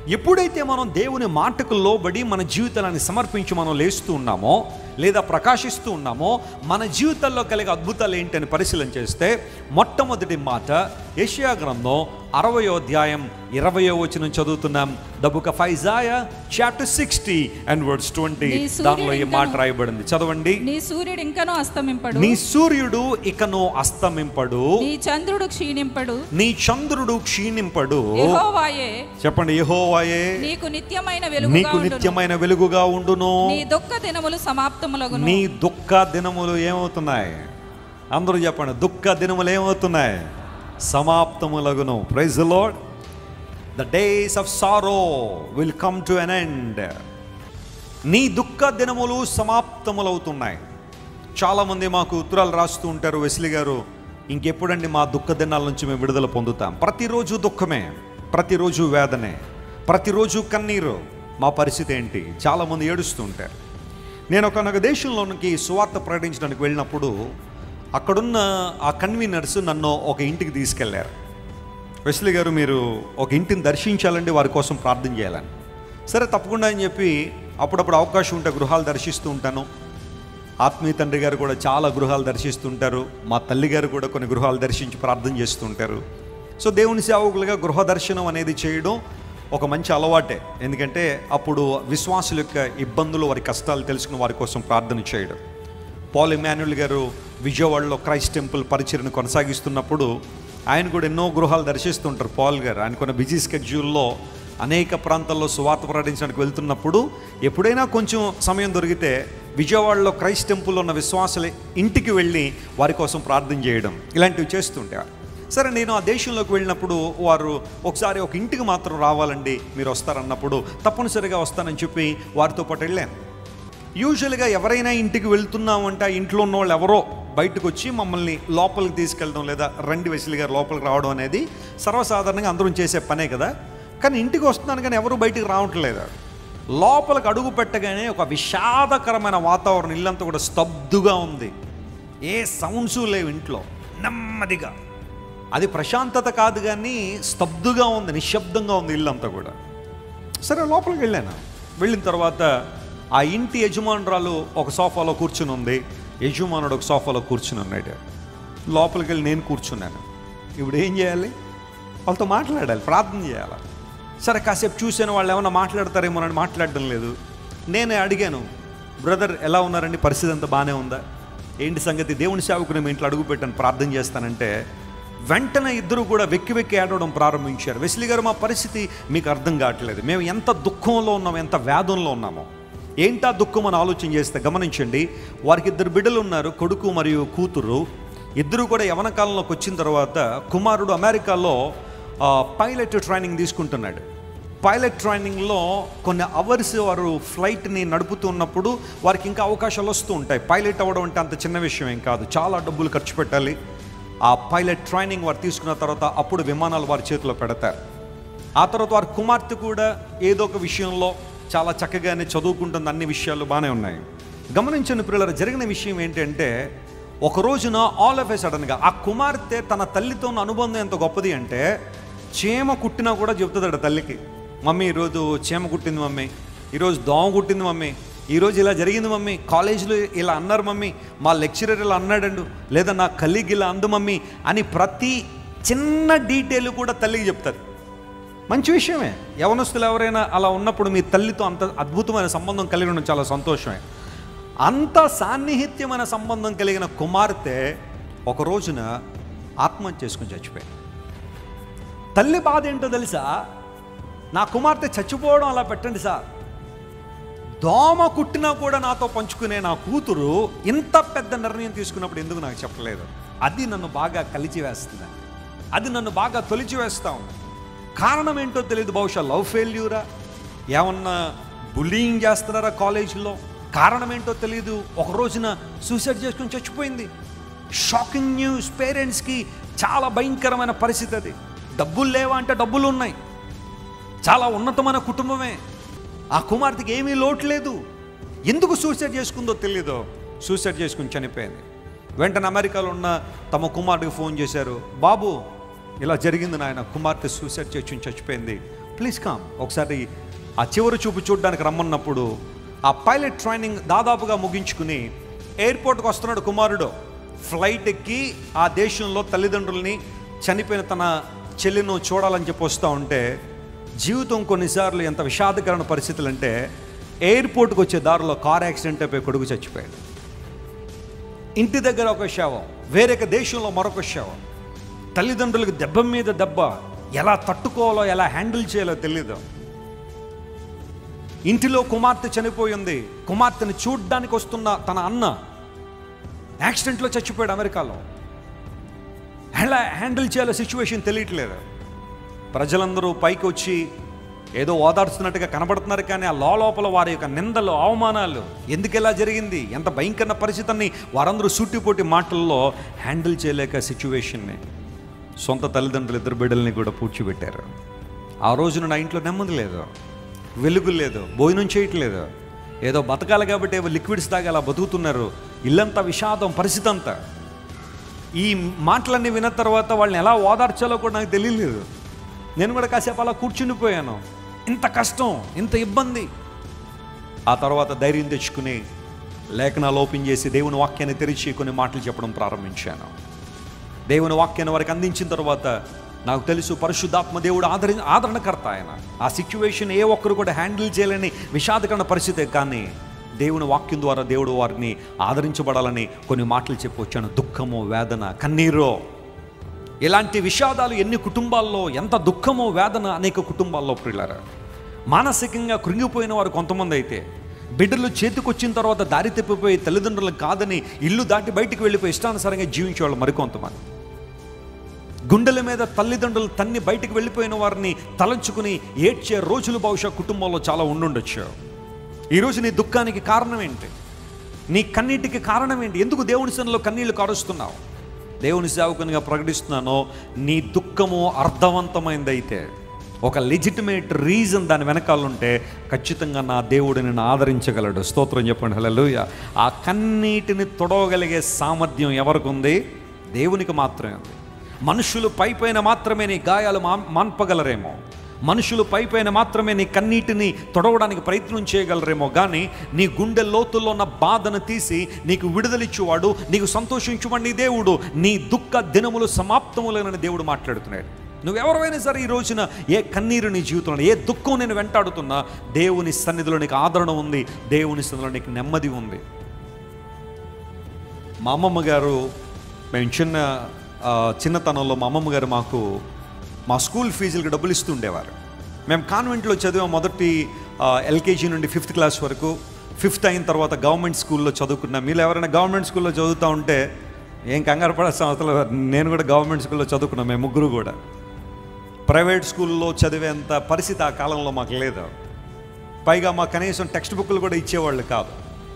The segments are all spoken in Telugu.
ఎప్పుడైతే మనం దేవుని మాటకు లోబడి మన జీవితాన్ని సమర్పించి మనం లేస్తూ ఉన్నామో లేదా ప్రకాశిస్తూ ఉన్నామో మన జీవితాల్లో కలిగే అద్భుతాలు ఏంటని పరిశీలన చేస్తే మొట్టమొదటి మాట ఏషియా గ్రంథం అరవయో అధ్యాయం ఇరవయో వచనం చదువుతున్నాం the book of Isaiah chapter sixty and words twenty నీ సూర్యుడు దానిలో ఈ మాట ఇంకను- రాయబడింది చదవండి నీ సూర్యుడు ఇంకనూ అస్తమింపడు నీ సూర్యుడు ఇకను అస్తమింపడు నీ చంద్రుడు క్షీణింపడు నీ చంద్రుడు క్షీణింపడు యెహోవాయే చెప్పండి యెహోవాయే నీకు నిత్యమైన వెలుగుగా నీకు ఉండును. నిత్యమైన వెలుగుగా ఉండును నీ దుఃఖ దినములు సమాప్తములగును నీ దుఃఖ దినములు ఏమవుతున్నాయి అందరూ చెప్పండి దుఃఖ దినములు ఏమవుతున్నాయి సమాప్తములగును praise Lord the days of sorrow will come to an end నీ దుఃఖ దినములు సమాప్తములవుతున్నాయి చాలామంది మాకు ఉత్తరాలు రాస్తూ ఉంటారు వెస్లి గారు ఇంకెప్పుడండి మా దుఃఖ దినాల నుంచి మేము విడుదల పొందుతాం ప్రతిరోజు దుఃఖమే ప్రతిరోజు వేదనే ప్రతిరోజు కన్నీరు మా పరిస్థితి ఏంటి చాలామంది ఏడుస్తూ ఉంటారు నేను ఒక దేశంలోనికి సువార్త ప్రకటించడానికి వెళ్ళినప్పుడు అక్కడున్న ఆ కన్వీనర్స్ నన్ను ఒక ఇంటికి తీసుకెళ్లారు వెస్లీ గారు మీరు ఒక ఇంటిని దర్శించాలంటే వారి కోసం ప్రార్థన చేయాలని సరే తప్పకుండా అని చెప్పి అప్పుడప్పుడు అవకాశం ఉంటే గృహాలు దర్శిస్తూ ఉంటాను ఆత్మీయ తండ్రి గారు కూడా చాలా గృహాలు దర్శిస్తుంటారు మా తల్లి గారు కూడా కొన్ని గృహాలు దర్శించి ప్రార్థన చేస్తుంటారు సో దేవుని సేవకులుగా గృహ దర్శనం అనేది చేయడం ఒక మంచి అలవాటే ఎందుకంటే అప్పుడు విశ్వాసుల యొక్క ఇబ్బందులు వారి కష్టాలు తెలుసుకుని వారి కోసం ప్రార్థన చేయడం పాల్ ఇమాన్యుల్ గారు విజయవాడలో క్రైస్ట్ టెంపుల్ పరిచయను కొనసాగిస్తున్నప్పుడు ఆయన కూడా ఎన్నో గృహాలు దర్శిస్తుంటారు పాల్ గారు ఆయన కొన్ని బిజీ స్కెడ్యూల్లో అనేక ప్రాంతాల్లో సువార్త ప్రకటించడానికి వెళ్తున్నప్పుడు ఎప్పుడైనా కొంచెం సమయం దొరికితే విజయవాడలో క్రైస్ట్ టెంపుల్లో ఉన్న విశ్వాసుల ఇంటికి వెళ్ళి వారి కోసం ప్రార్థన చేయడం ఇలాంటివి చేస్తుంటారు సరే నేను ఆ దేశంలోకి వెళ్ళినప్పుడు వారు ఒకసారి ఒక ఇంటికి మాత్రం రావాలండి మీరు వస్తారన్నప్పుడు తప్పనిసరిగా వస్తానని చెప్పి వారితో పాటు వెళ్ళాను యూజువల్గా ఎవరైనా ఇంటికి వెళ్తున్నామంటే ఆ ఇంట్లో ఉన్న వాళ్ళు ఎవరో బయటకు వచ్చి మమ్మల్ని లోపలికి తీసుకెళ్ళడం లేదా రండి వెసిలి గారు లోపలికి రావడం అనేది సర్వసాధారణంగా అందరం చేసే పనే కదా కానీ ఇంటికి వస్తున్నాను కానీ ఎవరు బయటికి రావట్లేదు లోపలికి అడుగు పెట్టగానే ఒక విషాదకరమైన వాతావరణం ఇల్లంతా కూడా స్తబ్దుగా ఉంది ఏ సౌండ్స్ లేవు ఇంట్లో నెమ్మదిగా అది ప్రశాంతత కాదు కానీ స్తబ్దుగా ఉంది నిశ్శబ్దంగా ఉంది ఇల్లంతా కూడా సరే లోపలికి వెళ్ళాను వెళ్ళిన తర్వాత ఆ ఇంటి యజమానురాలు ఒక సోఫాలో కూర్చుని ఉంది యజమానుడు ఒక సోఫాలో కూర్చుని ఉన్నాడు లోపలికి వెళ్ళి నేను కూర్చున్నాను ఇప్పుడు ఏం చేయాలి వాళ్ళతో మాట్లాడాలి ప్రార్థన చేయాలి సరే కాసేపు చూసాను వాళ్ళు ఏమైనా మాట్లాడతారేమో అని మాట్లాడడం లేదు నేనే అడిగాను బ్రదర్ ఎలా ఉన్నారండి పరిస్థితి అంతా బాగానే ఉందా ఏంటి సంగతి దేవుని సేవకుని మీ ఇంట్లో అడుగు పెట్టాను ప్రార్థన చేస్తానంటే వెంటనే ఇద్దరు కూడా వెక్కి వెక్కి ఏడవడం ప్రారంభించారు వెస్లీ గారు మా పరిస్థితి మీకు అర్థం కావట్లేదు మేము ఎంత దుఃఖంలో ఉన్నాము ఎంత వేదంలో ఉన్నామో ఏంటా దుఃఖం అని ఆలోచన చేస్తే గమనించండి వారికి ఇద్దరు బిడ్డలు ఉన్నారు కొడుకు మరియు కూతురు ఇద్దరు కూడా యవన కాలంలోకి వచ్చిన తర్వాత కుమారుడు అమెరికాలో ఆ, పైలట్ ట్రైనింగ్ తీసుకుంటున్నాడు పైలట్ ట్రైనింగ్లో కొన్ని అవర్స్ వారు ఫ్లైట్ని నడుపుతూ ఉన్నప్పుడు వారికి ఇంకా అవకాశాలు వస్తూ ఉంటాయి పైలట్ అవ్వడం అంటే అంత చిన్న విషయం ఏం కాదు చాలా డబ్బులు ఖర్చు పెట్టాలి ఆ పైలట్ ట్రైనింగ్ వారు తీసుకున్న తర్వాత అప్పుడు విమానాలు వారి చేతిలో పెడతారు ఆ తర్వాత వారి కుమార్తె కూడా ఏదో ఒక విషయంలో చాలా చక్కగానే చదువుకుంటుంది అన్ని విషయాలు బాగానే ఉన్నాయి గమనించిన పిల్లలు జరిగిన విషయం ఏంటంటే ఒక రోజున ఆల్ ఆఫ్ ఏ సడన్గా ఆ కుమార్తె తన తల్లితో ఉన్న అనుబంధం ఎంత గొప్పది అంటే చీమ కుట్టినా కూడా చెప్తుందట తల్లికి మమ్మీ ఈరోజు చీమ కుట్టింది మమ్మీ ఈరోజు దోమ కుట్టింది మమ్మీ ఈరోజు ఇలా జరిగింది మమ్మీ కాలేజీలో ఇలా అన్నారు మమ్మీ మా లెక్చరర్ ఇలా అన్నాడండు లేదా నా కలీగ్ ఇలా అందు మమ్మీ అని ప్రతి చిన్న డీటెయిల్ కూడా తల్లికి చెప్తారు మంచి విషయమే యవనస్తులు ఎవరైనా అలా ఉన్నప్పుడు మీ తల్లితో అంత అద్భుతమైన సంబంధం కలిగి ఉండడం చాలా సంతోషమే అంత సాన్నిహిత్యమైన సంబంధం కలిగిన కుమార్తె ఒక రోజున ఆత్మహత్య చేసుకుని చచ్చిపోయింది తల్లి బాధ ఏంటో తెలుసా నా కుమార్తె చచ్చిపోవడం అలా పెట్టండి సార్ దోమ కుట్టినా కూడా నాతో పంచుకునే నా కూతురు ఇంత పెద్ద నిర్ణయం తీసుకున్నప్పుడు ఎందుకు నాకు చెప్పలేదు అది నన్ను బాగా కలిచి వేస్తుంది అది నన్ను బాగా తొలిచి వేస్తా ఉంది కారణం ఏంటో తెలియదు బహుశా లవ్ ఫెయిల్యూరా ఏమన్నా బుల్లింగ్ చేస్తున్నారా కాలేజీలో కారణం ఏంటో తెలియదు ఒక రోజున సూసైడ్ చేసుకుని చచ్చిపోయింది షాకింగ్ న్యూస్ పేరెంట్స్కి చాలా భయంకరమైన పరిస్థితి అది డబ్బులు లేవా అంటే డబ్బులు ఉన్నాయి చాలా ఉన్నతమైన కుటుంబమే ఆ కుమార్తెకి ఏమీ లోటు లేదు ఎందుకు సూసైడ్ చేసుకుందో తెలియదు సూసైడ్ చేసుకుని చనిపోయింది వెంటనే అమెరికాలో ఉన్న తమ కుమారుడికి ఫోన్ చేశారు బాబు ఇలా జరిగింది నాయన కుమార్తె సూసైడ్ చేసుకుని చచ్చిపోయింది ప్లీజ్ కామ్ ఒకసారి ఆ చివరి చూపు చూడడానికి రమ్మన్నప్పుడు ఆ పైలట్ ట్రైనింగ్ దాదాపుగా ముగించుకుని ఎయిర్పోర్ట్కి వస్తున్నాడు కుమారుడు ఫ్లైట్ ఎక్కి ఆ దేశంలో తల్లిదండ్రుల్ని చనిపోయిన తన చెల్లిను చూడాలని చెప్పి వస్తూ ఉంటే జీవితం కొన్నిసార్లు ఎంత విషాదకరమైన పరిస్థితులు అంటే ఎయిర్పోర్ట్కి వచ్చే దారిలో కార్ యాక్సిడెంట్ అయిపోయి కొడుకు చచ్చిపోయాడు ఇంటి దగ్గర ఒక శవం వేరొక దేశంలో మరొక శవం తల్లిదండ్రులకు దెబ్బ మీద దెబ్బ ఎలా తట్టుకోవాలో ఎలా హ్యాండిల్ చేయాలో తెలియదు ఇంటిలో కుమార్తె చనిపోయింది కుమార్తెను చూడ్డానికి వస్తున్న తన అన్న యాక్సిడెంట్లో చచ్చిపోయాడు అమెరికాలో ఎలా హ్యాండిల్ చేయాలో సిచ్యువేషన్ తెలియట్లేదు ప్రజలందరూ పైకి వచ్చి ఏదో ఓదార్చుతున్నట్టుగా కనబడుతున్నారు కానీ ఆ లోపల వారి యొక్క నిందలు అవమానాలు ఎందుకు ఇలా జరిగింది ఎంత భయంకర పరిస్థితిని వారందరూ సూటిపోటి మాటల్లో హ్యాండిల్ చేయలేక సిచ్యువేషన్ని సొంత తల్లిదండ్రులు ఇద్దరు బిడ్డల్ని కూడా పూడ్చిపెట్టారు ఆ రోజున నా ఇంట్లో నెమ్మది లేదు వెలుగు లేదు భోజనం చేయట్లేదు ఏదో బతకాలి కాబట్టి ఏవో లిక్విడ్స్ తాగి అలా బతుకుతున్నారు ఇల్లంతా విషాదం పరిస్థితి అంతా ఈ మాటలన్నీ విన్న తర్వాత వాళ్ళని ఎలా ఓదార్చాలో కూడా నాకు తెలియలేదు నేను కూడా కాసేపు అలా కూర్చుండిపోయాను ఇంత కష్టం ఇంత ఇబ్బంది ఆ తర్వాత ధైర్యం తెచ్చుకుని లేఖనాలు ఓపెన్ చేసి దేవుని వాక్యాన్ని తెరిచి కొన్ని మాటలు చెప్పడం ప్రారంభించాను దేవుని వాక్యాన్ని వారికి అందించిన తర్వాత నాకు తెలుసు పరిశుద్ధాత్మ దేవుడు ఆదరి ఆదరణకర్త ఆయన ఆ సిచ్యువేషన్ ఏ ఒక్కరు కూడా హ్యాండిల్ చేయలేని విషాదకరణ పరిస్థితే కానీ దేవుని వాక్యం ద్వారా దేవుడు వారిని ఆదరించబడాలని కొన్ని మాటలు చెప్పి వచ్చాను దుఃఖము వేదన కన్నీరో ఇలాంటి విషాదాలు ఎన్ని కుటుంబాల్లో ఎంత దుఃఖమో వేదన అనేక కుటుంబాల్లో ప్రియులారా మానసికంగా కృంగిపోయిన వారు కొంతమంది అయితే బిడ్డలు చేతికొచ్చిన తర్వాత దారి తప్పిపోయి తల్లిదండ్రులకు కాదని ఇల్లు దాటి బయటికి వెళ్ళిపోయి ఇష్టానుసారంగా జీవించే వాళ్ళు మరికొంతమంది గుండెల మీద తల్లిదండ్రులు తన్ని బయటికి వెళ్ళిపోయిన వారిని తలంచుకుని ఏడ్చే రోజులు బహుశా కుటుంబంలో చాలా ఉండుండొచ్చు ఈరోజు నీ దుఃఖానికి కారణం ఏంటి నీ కన్నీటికి కారణం ఏంటి ఎందుకు దేవుని సన్నిలో కన్నీళ్లు కారుస్తున్నావు దేవుని సేవకునిగా ప్రకటిస్తున్నాను నీ దుఃఖము అర్థవంతమైందైతే ఒక లెజిటిమేట్ రీజన్ దాని వెనకాల ఉంటే ఖచ్చితంగా నా దేవుడు నిన్ను ఆదరించగలడు స్తోత్రం చెప్పండి హల్లెలూయా ఆ కన్నీటిని తొడవగలిగే సామర్థ్యం ఎవరికి ఉంది దేవునికి మాత్రమే ఉంది మనుషులు పై పైన మాత్రమే నీ గాయాలు మా మాన్పగలరేమో మనుషులు పై పైన మాత్రమే నీ కన్నీటిని తొడవడానికి ప్రయత్నం చేయగలరేమో కానీ నీ గుండె లోతుల్లో ఉన్న బాధను తీసి నీకు విడుదలిచ్చేవాడు నీకు సంతోషించువాడు నీ దేవుడు నీ దుఃఖ దినములు సమాప్తములేనని దేవుడు మాట్లాడుతున్నాడు నువ్వెవరైనా సరే ఈ రోజున ఏ కన్నీరు నీ జీవితంలో ఏ దుఃఖం నేను వెంటాడుతున్నా దేవుని సన్నిధిలో నీకు ఆదరణ ఉంది దేవుని సన్నిధిలో నీకు నెమ్మది ఉంది మా అమ్మమ్మ గారు మేము చిన్న ఆ, చిన్నతనంలో మా అమ్మమ్మ గారు మాకు మా స్కూల్ ఫీజులకు డబ్బులు ఇస్తూ ఉండేవారు మేము కాన్వెంట్లో చదివాం మొదటి ఎల్కేజీ నుండి ఫిఫ్త్ క్లాస్ వరకు ఫిఫ్త్ అయిన తర్వాత గవర్నమెంట్ స్కూల్లో చదువుకున్నాం మీరు ఎవరైనా గవర్నమెంట్ స్కూల్లో చదువుతూ ఉంటే ఏం కంగారు పడాల్సిన అవసరం లేదు. నేను కూడా గవర్నమెంట్ స్కూల్లో చదువుకున్నాం మేము ముగ్గురు కూడా ప్రైవేట్ స్కూల్లో చదివేంత పరిస్థితి ఆ కాలంలో మాకు లేదు పైగా మా కనీసం టెక్స్ట్ బుక్లు కూడా ఇచ్చేవాళ్ళు కాదు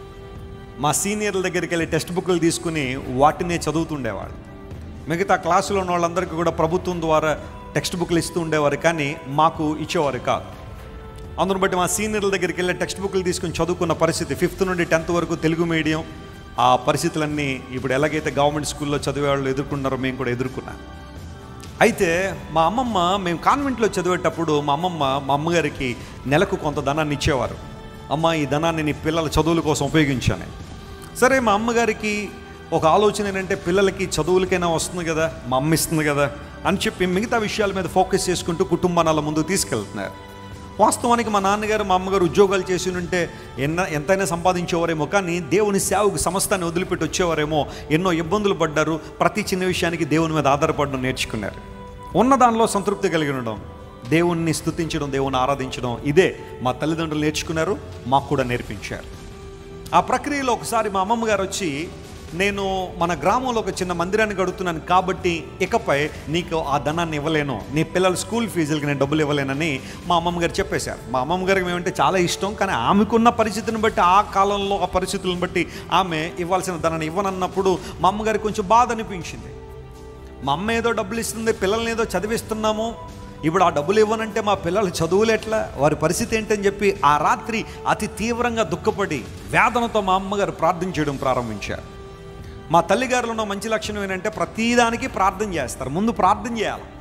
మా సీనియర్ల దగ్గరికి వెళ్ళి టెక్స్ట్ బుక్లు తీసుకుని వాటినే చదువుతుండేవాళ్ళు మిగతా క్లాసులో ఉన్న వాళ్ళందరికీ కూడా ప్రభుత్వం ద్వారా టెక్స్ట్ బుక్లు ఇస్తూ ఉండేవారు కానీ మాకు ఇచ్చేవారు కాదు అందును బట్టి మా సీనియర్ల దగ్గరికి వెళ్ళి టెక్స్ట్ బుక్లు తీసుకుని చదువుకున్న పరిస్థితి ఫిఫ్త్ నుండి టెన్త్ వరకు తెలుగు మీడియం ఆ పరిస్థితులన్నీ ఇప్పుడు ఎలాగైతే గవర్నమెంట్ స్కూల్లో చదివే వాళ్ళు ఎదుర్కొన్నారో మేము కూడా ఎదుర్కొన్నాం అయితే మా అమ్మమ్మ మేము కాన్వెంట్లో చదివేటప్పుడు మా అమ్మమ్మ మా అమ్మగారికి నెలకు కొంత ధనాన్ని ఇచ్చేవారు అమ్మ ఈ ధనాన్ని నీ పిల్లల చదువుల కోసం ఉపయోగించాను సరే మా అమ్మగారికి ఒక ఆలోచన ఏంటంటే పిల్లలకి చదువులకైనా వస్తుంది కదా మా అమ్మ ఇస్తుంది కదా అని చెప్పి మిగతా విషయాల మీద ఫోకస్ చేసుకుంటూ కుటుంబాన్ని అలా ముందుకు తీసుకెళ్తున్నారు వాస్తవానికి మా నాన్నగారు మా అమ్మగారు ఉద్యోగాలు చేసి ఉంటే ఎన్న ఎంతైనా సంపాదించేవారేమో కానీ దేవుని సేవకు సమస్తాన్ని వదిలిపెట్టి వచ్చేవారేమో ఎన్నో ఇబ్బందులు పడ్డారు ప్రతి చిన్న విషయానికి దేవుని మీద ఆధారపడడం నేర్చుకున్నారు ఉన్న దానిలో సంతృప్తి కలిగి ఉండడం దేవుణ్ణి స్తుతించడం దేవుని ఆరాధించడం ఇదే మా తల్లిదండ్రులు నేర్చుకున్నారు మాకు కూడా నేర్పించారు ఆ ప్రక్రియలో ఒకసారి మా అమ్మమ్మ గారు వచ్చి నేను మన గ్రామంలో ఒక చిన్న మందిరాన్ని గడుపుతున్నాను కాబట్టి ఇకపై నీకు ఆ ధనాన్ని ఇవ్వలేను నీ పిల్లల స్కూల్ ఫీజులకి నేను డబ్బులు ఇవ్వలేనని మా అమ్మమ్మ గారు చెప్పేశారు మా అమ్మమ్మ గారికి మేమంటే చాలా ఇష్టం కానీ ఆమెకున్న పరిస్థితిని బట్టి ఆ కాలంలో ఆ పరిస్థితులను బట్టి ఆమె ఇవ్వాల్సిన ధనాన్ని ఇవ్వనన్నప్పుడు మా అమ్మగారికి కొంచెం బాధ అనిపించింది మా అమ్మ ఏదో డబ్బులు ఇస్తుంది పిల్లల్ని ఏదో చదివిస్తున్నాము ఇప్పుడు ఆ డబ్బులు ఇవ్వనంటే మా పిల్లలు చదువులు ఎట్లా వారి పరిస్థితి ఏంటని చెప్పి ఆ రాత్రి అతి తీవ్రంగా దుఃఖపడి వేదనతో మా అమ్మగారు ప్రార్థన చేయడం ప్రారంభించారు మా తల్లిగారులో ఉన్న మంచి లక్షణం ఏంటంటే ప్రతిదానికి ప్రార్థన చేస్తారు ముందు ప్రార్థన చేయాలి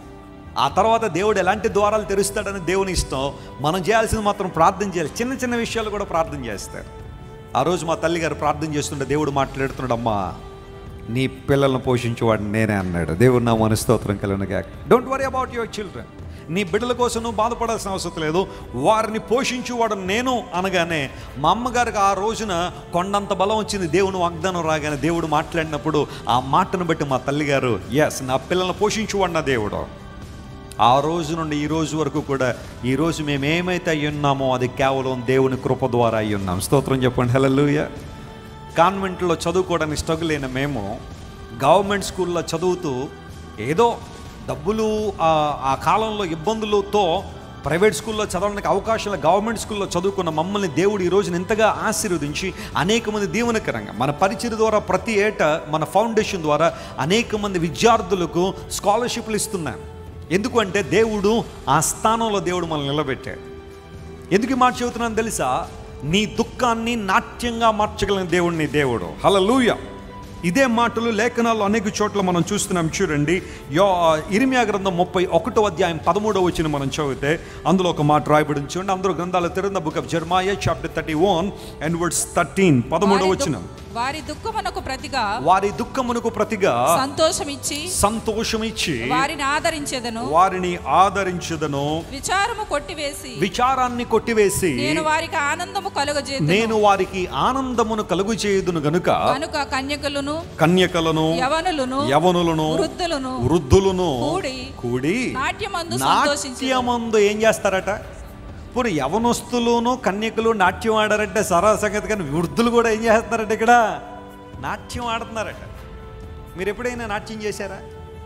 ఆ తర్వాత దేవుడు ఎలాంటి ద్వారాలు తెరుస్తాడని దేవుని ఇష్టం మనం చేయాల్సింది మాత్రం ప్రార్థన చేయాలి చిన్న చిన్న విషయాలు కూడా ప్రార్థన చేస్తారు ఆ రోజు మా తల్లి గారు ప్రార్థన చేస్తుంటే దేవుడు మాట్లాడుతున్నాడు అమ్మా నీ పిల్లలను పోషించేవాడు నేనే అన్నాడు దేవుడు నా మనస్తోత్రం కలిగిన don't worry about your children నీ బిడ్డల కోసం నువ్వు బాధపడాల్సిన అవసరం లేదు వారిని పోషించేవాడు నేను అనగానే మా అమ్మగారికి ఆ రోజున కొండంత బలం వచ్చింది దేవుని వాగ్దానం రాగానే దేవుడు మాట్లాడినప్పుడు ఆ మాటను బట్టి మా తల్లిగారు ఎస్ నా పిల్లల్ని పోషించేవాడు నా దేవుడు ఆ రోజు నుండి ఈ రోజు వరకు కూడా ఈ రోజు మేము ఏమైతే అయి ఉన్నామో అది కేవలం దేవుని కృప ద్వారా అయి ఉన్నాం స్తోత్రం చెప్పండి హల్లెలూయా కాన్వెంట్లో చదువుకోవడానికి స్ట్రగుల్ అయిన మేము గవర్నమెంట్ స్కూల్లో చదువుతూ ఏదో డబ్బులు ఆ- ఆ కాలంలో ఇబ్బందులతో ప్రైవేట్ స్కూల్లో చదవడానికి అవకాశం లేదు. గవర్నమెంట్ స్కూల్లో చదువుకున్న మమ్మల్ని దేవుడు ఈ రోజున ఎంతగా ఆశీర్వదించి అనేక మంది దీవెనకరంగా మన పరిచయ ద్వారా ప్రతి ఏటా మన ఫౌండేషన్ ద్వారా అనేక మంది విద్యార్థులకు స్కాలర్షిప్లు ఇస్తున్నాం ఎందుకంటే దేవుడు ఆ స్థానంలో దేవుడు మనల్ని నిలబెట్టాడు ఎందుకు ఈ మాట చెబుతున్నాను తెలుసా నీ దుఃఖాన్ని నాట్యంగా మార్చగలిగిన దేవుడు నీ దేవుడు హల్లెలూయా ఇదే మాటలు లేఖనాల్లో అనేక చోట్ల మనం చూస్తున్నాం చూడండి యో ఇరిమియా గ్రంథం ముప్పై ఒకటో అధ్యాయం పదమూడో వచ్చిన మనం చదివితే అందులో ఒక మాట రాయబడి ఉంది. చూడండి అందరూ గ్రంథాలు తెరిన book of Jeremiah chapter thirty one and words thirteen పదమూడో వారి వచ్చిన దుఃఖ- వారి దుఃఖమునకు ప్రతిగా వారి దుఃఖమునకు ప్రతిగా సంతోషమిచ్చి సంతోషమిచ్చి వారిని ఆదరించెదను వారిని ఆదరించదను విచారము కొట్టివేసి విచారాన్ని కొట్టివేసి నేను వారికి ఆనందము కలుగజేతును నేను వారికి ఆనందమును కలుగు చేయుదును గనుక కనుక కన్యకలను కన్యకలను యవనులను యవనులను వృద్ధులను వృద్ధులను కూడి కూడి నాట్యమందు సంతోషించి నాట్యమందు ఏం చేస్తారట ఇప్పుడు యవనస్తులును కన్యకులు నాట్యం ఆడారంటే సరా సంగతి కానీ వృద్ధులు కూడా ఏం చేస్తున్నారట ఇక్కడ నాట్యం ఆడుతున్నారట మీరు ఎప్పుడైనా నాట్యం చేశారా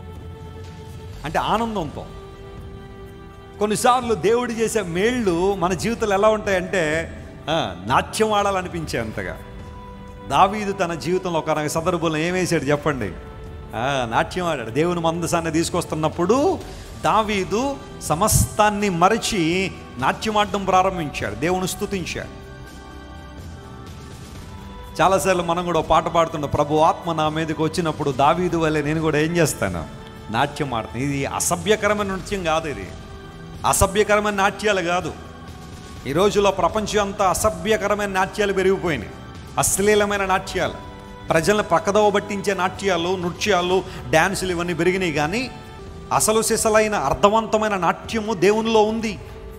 అంటే ఆనందంతో కొన్నిసార్లు దేవుడు చేసే మేళ్ళు మన జీవితాలు ఎలా ఉంటాయంటే ఆ, నాట్యం ఆడాలనిపించే అంతగా దావీదు తన జీవితంలో ఒక రక సందర్భంలో ఏం వేశాడు చెప్పండి ఆ, నాట్యం ఆడాడు దేవుని మందసాన్ని తీసుకొస్తున్నప్పుడు దావీదు సమస్తాన్ని మరచి నాట్యం ఆడడం ప్రారంభించాడు దేవుని స్తుతించాడు చాలాసార్లు మనం కూడా ఓ పాట పాడుతున్న ప్రభు ఆత్మ నా మీదకి వచ్చినప్పుడు దావీదు వల్లే నేను కూడా ఏం చేస్తాను నాట్యం ఆడుతాను ఇది అసభ్యకరమైన నృత్యం కాదు ఇది అసభ్యకరమైన నాట్యాలు కాదు ఈ రోజుల్లో ప్రపంచం అంతా అసభ్యకరమైన నాట్యాలు పెరిగిపోయినాయి అశ్లీలమైన నాట్యాలు ప్రజలను ప్రక్కదవ పట్టించే నాట్యాలు నృత్యాలు డ్యాన్సులు ఇవన్నీ పెరిగినాయి కానీ అసలు సిసలైన అర్థవంతమైన నాట్యము దేవునిలో ఉంది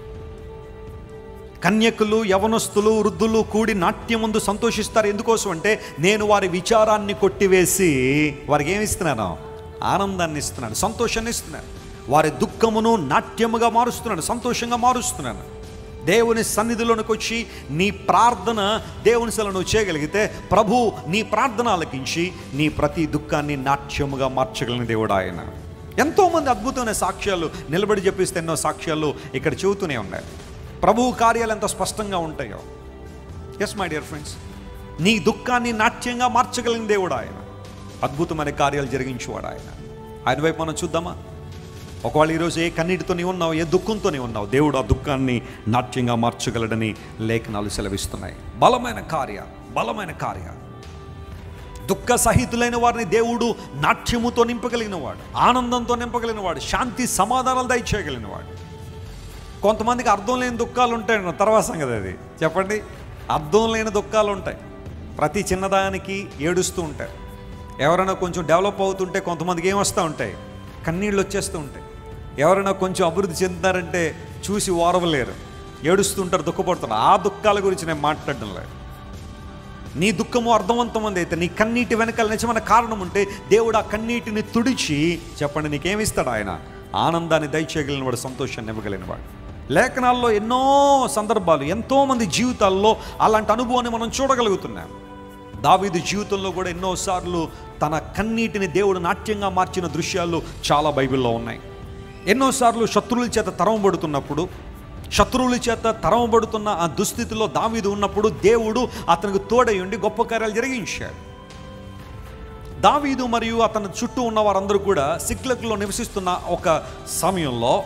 కన్యకులు యవనస్తులు వృద్ధులు కూడి నాట్యం ముందు సంతోషిస్తారు ఎందుకోసం అంటే నేను వారి విచారాన్ని కొట్టివేసి వారికి ఏమి ఇస్తున్నాను ఆనందాన్ని ఇస్తున్నాను సంతోషాన్ని ఇస్తున్నాను వారి దుఃఖమును నాట్యముగా మారుస్తున్నాను సంతోషంగా మారుస్తున్నాను దేవుని సన్నిధిలోనికి వచ్చి నీ ప్రార్థన దేవుని సెల నువ్వు చేయగలిగితే ప్రభు నీ ప్రార్థన ఆలకించి నీ ప్రతి దుఃఖాన్ని నాట్యముగా మార్చగలిగిన దేవుడు ఆయన ఎంతోమంది అద్భుతమైన సాక్ష్యాలు నిలబడి చెప్పిస్తే ఎన్నో సాక్ష్యాలు ఇక్కడ చెబుతూనే ఉన్నాయి ప్రభువు కార్యాలు ఎంత స్పష్టంగా ఉంటాయో ఎస్ మై డియర్ ఫ్రెండ్స్ నీ దుఃఖాన్ని నాట్యంగా మార్చగలిగిన దేవుడు ఆయన అద్భుతమైన కార్యాలు జరిగించేవాడు ఆయన ఆయన వైపు మనం చూద్దామా ఒకవేళ ఈరోజు ఏ కన్నీటితో నీవు ఉన్నావు ఏ దుఃఖంతో నీవు ఉన్నావు దేవుడు ఆ దుఃఖాన్ని నాట్యంగా మార్చగలడని లేఖనాలు సెలవిస్తున్నాయి బలమైన కార్య బలమైన కార్య దుఃఖ సహితులైన వారిని దేవుడు నాట్యముతో నింపగలిగిన వాడు ఆనందంతో నింపగలిగిన వాడు శాంతి సమాధానాలు దయచేయగలిగిన వాడు కొంతమందికి అర్థం లేని దుఃఖాలు ఉంటాయి తర్వాత సంగతి అది చెప్పండి అర్థం లేని దుఃఖాలు ఉంటాయి ప్రతి చిన్నదానికి ఏడుస్తూ ఉంటారు ఎవరైనా కొంచెం డెవలప్ అవుతుంటే కొంతమందికి ఏం వస్తూ ఉంటాయి కన్నీళ్ళు వచ్చేస్తూ ఉంటాయి ఎవరైనా కొంచెం అభివృద్ధి చెందుతారంటే చూసి ఓరవలేరు ఏడుస్తుంటారు దుఃఖపడుతున్నారు ఆ దుఃఖాల గురించి నేను మాట్లాడడం లేదు నీ దుఃఖము అర్థవంతమంది అయితే నీ కన్నీటి వెనకాల నిజమైన కారణం ఉంటే దేవుడు ఆ కన్నీటిని తుడిచి చెప్పండి నీకేమిస్తాడు ఆయన ఆనందాన్ని దయచేయగలిగిన వాడు సంతోషాన్ని ఇవ్వగలిగిన వాడు లేఖనాల్లో ఎన్నో సందర్భాలు ఎంతోమంది జీవితాల్లో అలాంటి అనుభవాన్ని మనం చూడగలుగుతున్నాం దావీదు జీవితంలో కూడా ఎన్నోసార్లు తన కన్నీటిని దేవుడు నాట్యంగా మార్చిన దృశ్యాలు చాలా బైబిల్లో ఉన్నాయి ఎన్నోసార్లు శత్రువుల చేత తరమబడుతున్నప్పుడు శత్రువుల చేత తరమబడుతున్న ఆ దుస్థితిలో దావీదు ఉన్నప్పుడు దేవుడు అతనికి తోడై ఉండి గొప్ప కార్యాలు జరిగించాడు దావీదు మరియు అతని చుట్టూ ఉన్న వారందరూ కూడా సిక్లకులో నివసిస్తున్న ఒక సమయంలో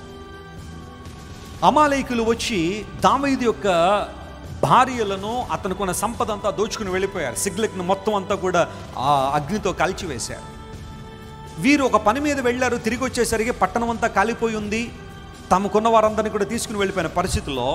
అమాలయకులు వచ్చి దావీదు యొక్క భార్యలను అతనుకున్న సంపద అంతా దోచుకుని వెళ్ళిపోయారు సిగ్లెక్ని మొత్తం అంతా కూడా ఆ అగ్నితో కాల్చివేశారు వీరు ఒక పని మీద వెళ్ళారు తిరిగి వచ్చేసరికి పట్టణం అంతా కాలిపోయి ఉంది తమకున్న వారందరినీ కూడా తీసుకుని వెళ్ళిపోయిన పరిస్థితిలో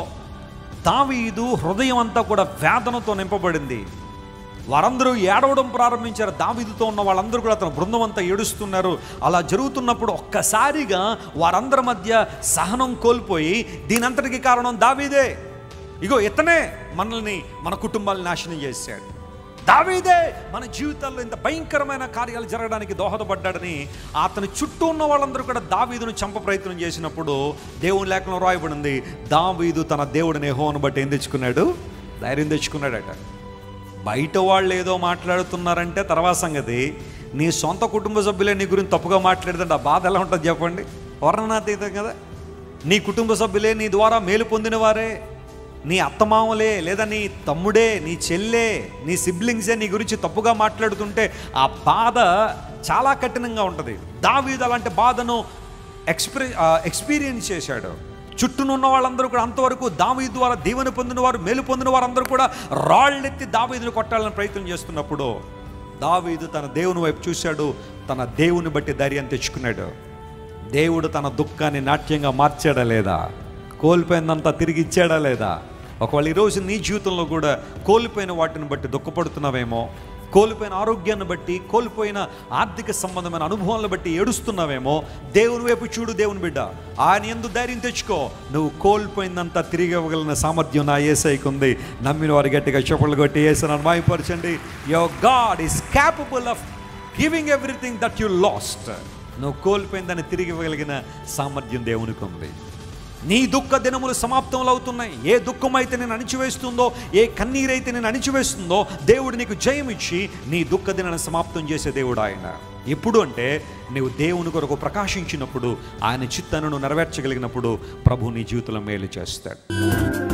దావీదు హృదయం అంతా కూడా వేదనతో నింపబడింది వారందరూ ఏడవడం ప్రారంభించారు దావీదుతో ఉన్న వాళ్ళందరూ కూడా అతని బృందం అంతా ఏడుస్తున్నారు అలా జరుగుతున్నప్పుడు ఒక్కసారిగా వారందరి మధ్య సహనం కోల్పోయి దీనంతటికి కారణం దావీదే ఇగో ఇతనే మనల్ని మన కుటుంబాలను నాశనం చేశాడు దావీదే మన జీవితాల్లో ఇంత భయంకరమైన కార్యాలు జరగడానికి దోహదపడ్డాడని అతని చుట్టూ ఉన్న వాళ్ళందరూ కూడా దావీదును చంప ప్రయత్నం చేసినప్పుడు దేవుని లేఖనం రాయబడింది దావీదు తన దేవుడిని హోను బట్టి ఏం తెచ్చుకున్నాడు ధైర్యం తెచ్చుకున్నాడట బయట వాళ్ళు ఏదో మాట్లాడుతున్నారంటే తర్వాత సంగతి నీ సొంత కుటుంబ సభ్యులే నీ గురించి తప్పుగా మాట్లాడితే ఆ బాధ ఎలా ఉంటుంది చెప్పండి వర్ణనాతీతం కదా నీ కుటుంబ సభ్యులే నీ ద్వారా మేలు పొందిన వారే నీ అత్తమామలే లేదా నీ తమ్ముడే నీ చెల్లె నీ సిబ్లింగ్సే నీ గురించి తప్పుగా మాట్లాడుతుంటే ఆ బాధ చాలా కఠినంగా ఉంటుంది దావీదు అలాంటి బాధను ఎక్స్పీ ఎక్స్పీరియన్స్ చేశాడు చుట్టూనున్న వాళ్ళందరూ కూడా అంతవరకు దావీదు ద్వారా దీవెన పొందిన వారు మేలు పొందిన వారందరూ కూడా రాళ్ళెత్తి దావీదును కొట్టాలని ప్రయత్నం చేస్తున్నప్పుడు దావీదు తన దేవుని వైపు చూశాడు తన దేవుని బట్టి ధైర్యం తెచ్చుకున్నాడు దేవుడు తన దుఃఖాన్ని నాట్యంగా మార్చాడా లేదా కోల్పోయిందంతా తిరిగి ఇచ్చాడా లేదా ఒకవేళ ఈరోజు నీ జీవితంలో కూడా కోల్పోయిన వాటిని బట్టి దుఃఖపడుతున్నావేమో కోల్పోయిన ఆరోగ్యాన్ని బట్టి కోల్పోయిన ఆర్థిక సంబంధమైన అనుభవాలను బట్టి ఏడుస్తున్నావేమో దేవుని వైపు చూడు దేవుని బిడ్డ ఆయన ఎందు ధైర్యం తెచ్చుకో నువ్వు కోల్పోయిందంతా తిరిగి ఇవ్వగలిగిన సామర్థ్యం నా ఏసైకి ఉంది నమ్మిన వారి గట్టిగా చెప్పులు కొట్టి ఏసని అనుమాయపరచండి your God is capable of giving everything that you lost నువ్వు కోల్పోయిందని తిరిగి ఇవ్వగలిగిన సామర్థ్యం దేవునికి ఉంది నీ దుఃఖ దినములు సమాప్తములు అవుతున్నాయి ఏ దుఃఖం అయితే నేను అణిచివేస్తుందో ఏ కన్నీరైతే నేను అణిచివేస్తుందో దేవుడు నీకు జయం ఇచ్చి నీ దుఃఖ దినాన్ని సమాప్తం చేసే దేవుడు ఆయన ఎప్పుడు అంటే నీవు దేవుని కొరకు ప్రకాశించినప్పుడు ఆయన చిత్తను నెరవేర్చగలిగినప్పుడు ప్రభు నీ జీవితంలో మేలు చేస్తాడు